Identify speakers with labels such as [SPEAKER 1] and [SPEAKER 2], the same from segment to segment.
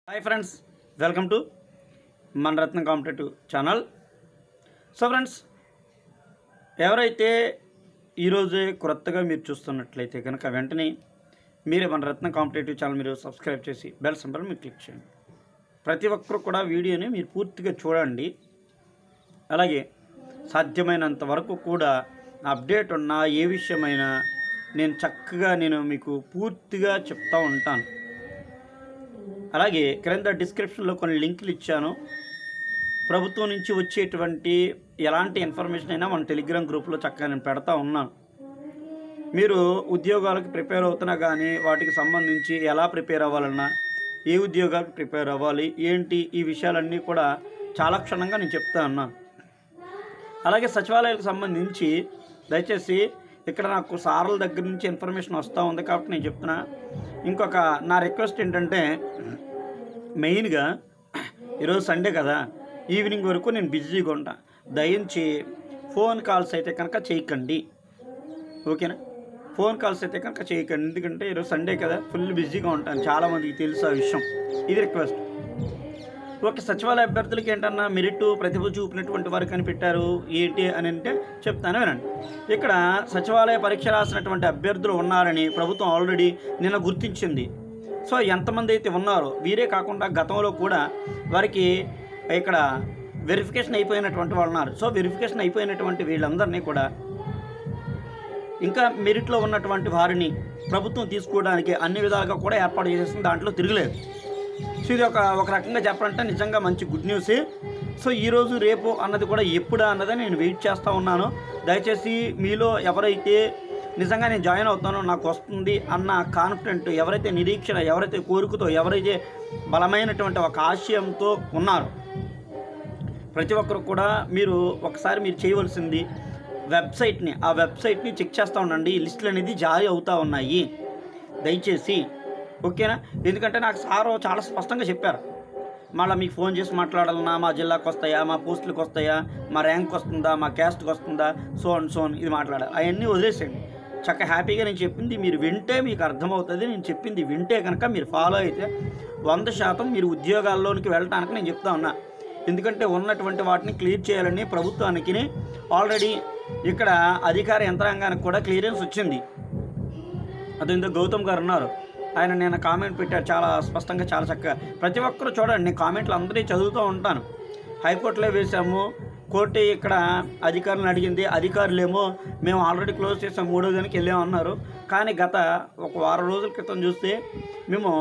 [SPEAKER 1] hi friends welcome to మన Ratna competitive channel so friends ఎవరైతే ఈరోజే కొత్తగా మీరు చూస్తున్నట్లయితే కనుక వెంటనే మీరే మన రత్న కాంపిటేటివ్ ఛానల్ మీరు సబ్స్క్రైబ్ చేసి బెల్ సింబల్ మీరు క్లిక్ చేయండి ప్రతి ఒక్కరు కూడా వీడియోని మీరు పూర్తిగా చూడండి అలాగే సాధ్యమైనంత వరకు కూడా అప్డేట్ ఉన్న ఏ విషయమైనా నేను చక్కగా నేను మీకు పూర్తిగా చెప్తా ఉంటాను అలాగే క్రింద డిస్క్రిప్షన్లో కొన్ని లింకులు ఇచ్చాను ప్రభుత్వం నుంచి వచ్చేటువంటి ఎలాంటి ఇన్ఫర్మేషన్ అయినా మన టెలిగ్రామ్ గ్రూప్లో చక్కగా నేను పెడతా ఉన్నాను మీరు ఉద్యోగాలకు ప్రిపేర్ అవుతున్నా కానీ వాటికి సంబంధించి ఎలా ప్రిపేర్ అవ్వాలన్నా ఏ ఉద్యోగాలకు ప్రిపేర్ అవ్వాలి ఏంటి ఈ విషయాలన్నీ కూడా చాలా క్షుణ్ణంగా నేను చెప్తా ఉన్నాను అలాగే సచివాలయాలకు సంబంధించి దయచేసి ఇక్కడ నాకు సార్ల దగ్గర నుంచి ఇన్ఫర్మేషన్ వస్తూ ఉంది కాబట్టి నేను చెప్తున్నా ఇంకొక నా రిక్వెస్ట్ ఏంటంటే మెయిన్గా ఈరోజు సండే కదా ఈవినింగ్ వరకు నేను బిజీగా ఉంటా దయించి ఫోన్ కాల్స్ అయితే కనుక చేయకండి ఓకేనా ఫోన్ కాల్స్ అయితే కనుక చేయకండి ఎందుకంటే ఈరోజు సండే కదా ఫుల్ బిజీగా ఉంటాను చాలామందికి తెలుసు ఆ విషయం ఇది రిక్వెస్ట్ ఒక సచివాలయ అభ్యర్థులకి ఏంటన్నా మెరిట్ ప్రతిభ చూపినటువంటి వారు కనిపెట్టారు ఏంటి అని అంటే చెప్తాను వినండి ఇక్కడ సచివాలయ పరీక్ష రాసినటువంటి అభ్యర్థులు ఉన్నారని ప్రభుత్వం ఆల్రెడీ నిన్న గుర్తించింది సో ఎంతమంది అయితే ఉన్నారో వీరే కాకుండా గతంలో కూడా వారికి ఇక్కడ వెరిఫికేషన్ అయిపోయినటువంటి వాళ్ళు ఉన్నారు సో వెరిఫికేషన్ అయిపోయినటువంటి వీళ్ళందరినీ కూడా ఇంకా మెరిట్లో ఉన్నటువంటి వారిని ప్రభుత్వం తీసుకోవడానికి అన్ని విధాలుగా కూడా ఏర్పాటు చేసేసింది దాంట్లో తిరగలేదు సో ఇది ఒక ఒక రకంగా చెప్పాలంటే నిజంగా మంచి గుడ్ న్యూస్ సో ఈరోజు రేపు అన్నది కూడా ఎప్పుడా అన్నది నేను వెయిట్ చేస్తూ ఉన్నాను దయచేసి మీలో ఎవరైతే నిజంగా నేను జాయిన్ అవుతానో నాకు వస్తుంది అన్న కాన్ఫిడెంట్ ఎవరైతే నిరీక్షణ ఎవరైతే కోరికతో ఎవరైతే బలమైనటువంటి ఒక ఆశయంతో ఉన్నారో ప్రతి ఒక్కరు కూడా మీరు ఒకసారి మీరు చేయవలసింది వెబ్సైట్ని ఆ వెబ్సైట్ని చెక్ చేస్తూ ఉండండి ఈ లిస్టులు అనేది జారీ అవుతూ ఉన్నాయి దయచేసి ఓకేనా ఎందుకంటే నాకు సారు చాలా స్పష్టంగా చెప్పారు మళ్ళీ మీకు ఫోన్ చేసి మాట్లాడాలన్నా మా జిల్లాకు వస్తాయా మా పోస్టులకు వస్తాయా మా ర్యాంక్ వస్తుందా మా క్యాస్ట్కి వస్తుందా సోన్ సోన్ ఇది మాట్లాడాలి అవన్నీ వదిలేసేయండి చక్క హ్యాపీగా నేను చెప్పింది మీరు వింటే మీకు అర్థమవుతుంది నేను చెప్పింది వింటే కనుక మీరు ఫాలో అయితే వంద శాతం మీరు ఉద్యోగాల్లోనికి వెళ్ళటానికి నేను చెప్తా ఉన్నా ఎందుకంటే ఉన్నటువంటి వాటిని క్లియర్ చేయాలని ప్రభుత్వానికి ఆల్రెడీ ఇక్కడ అధికార యంత్రాంగానికి కూడా క్లియరెన్స్ వచ్చింది అదేందో గౌతమ్ గారు ఉన్నారు ఆయన నేను కామెంట్ పెట్టారు చాలా స్పష్టంగా చాలా చక్కగా ప్రతి ఒక్కరు చూడండి నేను కామెంట్లు అందరినీ చదువుతూ ఉంటాను హైకోర్టులో వేసాము కోర్టు ఇక్కడ అధికారులను అడిగింది అధికారులేమో మేము ఆల్రెడీ క్లోజ్ చేసాం మూడో దానికి వెళ్ళామన్నారు కానీ గత ఒక వారం రోజుల క్రితం చూస్తే మేము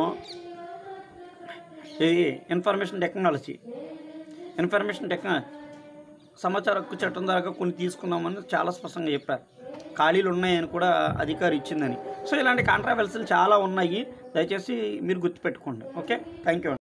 [SPEAKER 1] ఈ ఇన్ఫర్మేషన్ టెక్నాలజీ ఇన్ఫర్మేషన్ టెక్నాలజీ సమాచార హక్కు చట్టం ద్వారా కొన్ని తీసుకున్నామని చాలా స్పష్టంగా చెప్పారు ఖాళీలు ఉన్నాయని కూడా అధికారి ఇచ్చిందని సో ఇలాంటి కాంట్రావెల్సీలు చాలా ఉన్నాయి దయచేసి మీరు గుర్తుపెట్టుకోండి ఓకే థ్యాంక్ యూ